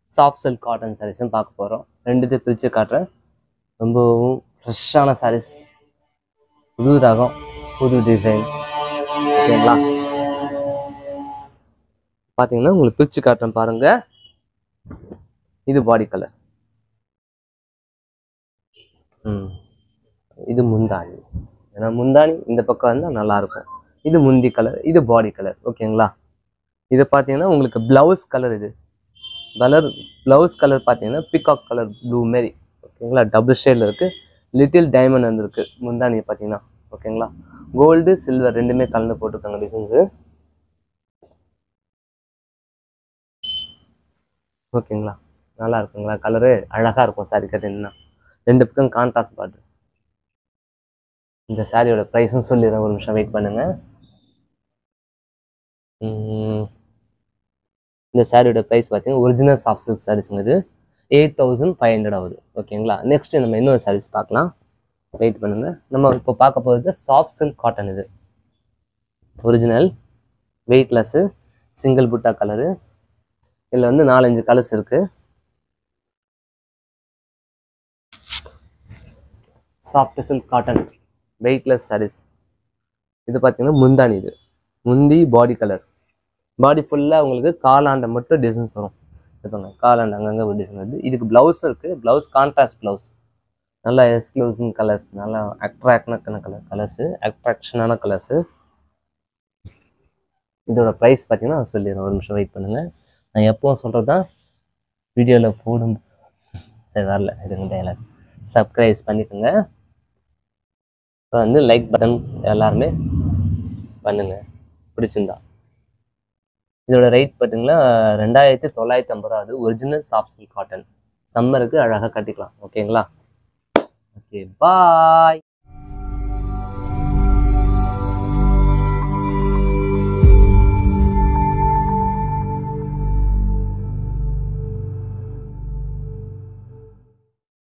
soft silk cotton சாரீஸும் பார்க்க போகிறோம் ரெண்டுத்தையும் பிரித்து காட்டுறேன் ரொம்பவும் ஃப்ரெஷ்ஷான சாரீஸ் புது ரகம் புது டிசைன் ஓகேங்களா பார்த்தீங்கன்னா உங்களுக்கு பிரித்து காட்டுறேன் பாருங்க இது பாடி கலர் ம் இது முந்தாணி ஏன்னா முந்தாணி இந்த பக்கம் இருந்தால் நல்லா இருக்கும் இது முந்தி கலர் இது பாடி கலர் ஓகேங்களா இது பார்த்தீங்கன்னா உங்களுக்கு ப்ளவுஸ் கலர் இது கலர் ப்ளவுஸ் கலர் பார்த்தீங்கன்னா பிகாக் கலர் ப்ளூ மாரி ஓகேங்களா டபுள் ஷேடில் இருக்குது லிட்டில் டைமண்ட் வந்துருக்கு முந்தானி பார்த்தீங்கன்னா ஓகேங்களா கோல்டு சில்வர் ரெண்டுமே கலந்து போட்டிருக்காங்க டிசைன்ஸு ஓகேங்களா நல்லா இருக்குங்களா கலரு அழகாக இருக்கும் சாரி கட்டிங்கன்னா ரெண்டு பக்கம் கான்ட்ராஸ்ட் பார்த்து இந்த சாரியோட ப்ரைஸும் சொல்லிடுறேன் ஒரு நிமிஷம் வெயிட் பண்ணுங்க உம், இந்த சாரியோட ப்ரைஸ் பார்த்தீங்கன்னா ஒரிஜினல் சாஃப்ட் சில்க் சாரீஸுங்க இது எயிட் தௌசண்ட் ஃபைவ் ஹண்ட்ரட் ஆகுது ஓகேங்களா நெக்ஸ்ட் நம்ம இன்னொரு சாரீஸ் பார்க்கலாம் வெயிட் பண்ணுங்க நம்ம இப்போ பார்க்க போகிறது சாஃப்ட் சில்க் காட்டன் இது ஒரிஜினல் வெயிட்லெஸ்ஸு சிங்கிள் புட்டா கலரு இதில் வந்து நாலஞ்சு கலர்ஸ் இருக்கு soft silk cotton weightless saris இது பார்த்தீங்கன்னா முந்தானி இது முந்தி பாடி கலர் பாடி ஃபுல்லாக உங்களுக்கு காலாண்டை மட்டும் டிசைன்ஸ் வரும் இருப்பாங்க காலாண்டு அங்கங்கே ஒரு டிசைன் வருது இதுக்கு ப்ளவுஸும் இருக்குது ப்ளவுஸ் கான்ட்ராஸ்ட் ப்ளவுஸ் நல்லா எக்ஸ்க்ளூசிவ் கலர்ஸ் நல்லா அட்ராக்டான கலர் கலர்ஸு அட்ராக்ஷனான கலர்ஸு இதோட ப்ரைஸ் பார்த்தீங்கன்னா நான் சொல்லிடுறேன் ஒரு நிமிஷம் வெயிட் பண்ணுங்கள் நான் எப்பவும் சொல்கிறது தான் வீடியோவில் போடும் சரி வரல இருங்க டைலாக் சப்ஸ்கிரைப் பண்ணிக்கோங்க இப்போ வந்து லைக் பட்டன் எல்லாருமே பண்ணுங்க பிடிச்சிருந்தா இதோட ரேட் பார்த்தீங்கன்னா ரெண்டாயிரத்தி தொள்ளாயிரத்தி ஐம்பது ரூபா அது ஒரிஜினல் சாஃப்ட் சில்க் காட்டன் சம்மருக்கு அழகாக கட்டிக்கலாம் ஓகேங்களா ஓகே பாய்